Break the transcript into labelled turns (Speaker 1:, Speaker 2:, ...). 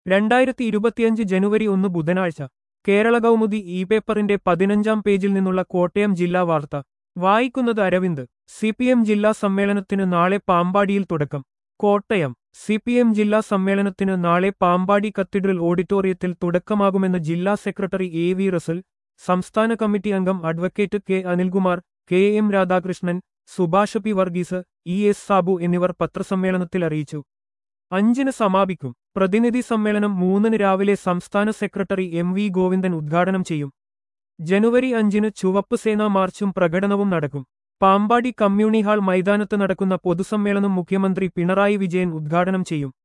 Speaker 1: രണ്ടായിരത്തി ഇരുപത്തിയഞ്ച് ജനുവരി ഒന്ന് ബുധനാഴ്ച കേരള കൗമുദി ഇ പേപ്പറിന്റെ പതിനഞ്ചാം പേജിൽ നിന്നുള്ള കോട്ടയം ജില്ലാ വാർത്ത വായിക്കുന്നത് അരവിന്ദ് സി പി എം ജില്ലാ സമ്മേളനത്തിന് നാളെ പാമ്പാടിയിൽ തുടക്കം കോട്ടയം സി പി എം ജില്ലാ സമ്മേളനത്തിന് നാളെ പാമ്പാടി കത്തീഡ്രൽ ഓഡിറ്റോറിയത്തിൽ തുടക്കമാകുമെന്ന് ജില്ലാ സെക്രട്ടറി എ വി റസൽ സംസ്ഥാന കമ്മിറ്റി അംഗം advocate K Anilkumar K M Radhakrishnan Subhash P Varghese E S Sabu എന്നിവർ പത്രസമ്മേളനത്തിൽ അറിയിച്ചു അഞ്ചിന് സമാപിക്കും പ്രതിനിധി സമ്മേളനം മൂന്നിന് രാവിലെ സംസ്ഥാന സെക്രട്ടറി എം വി ഗോവിന്ദൻ ഉദ്ഘാടനം ചെയ്യും ജനുവരി അഞ്ചിന് ചുവപ്പ് സേനാ മാർച്ചും പ്രകടനവും നടക്കും പാമ്പാടി കമ്മ്യൂണി ഹാൾ മൈതാനത്ത് നടക്കുന്ന പൊതുസമ്മേളനം മുഖ്യമന്ത്രി പിണറായി വിജയൻ ഉദ്ഘാടനം ചെയ്യും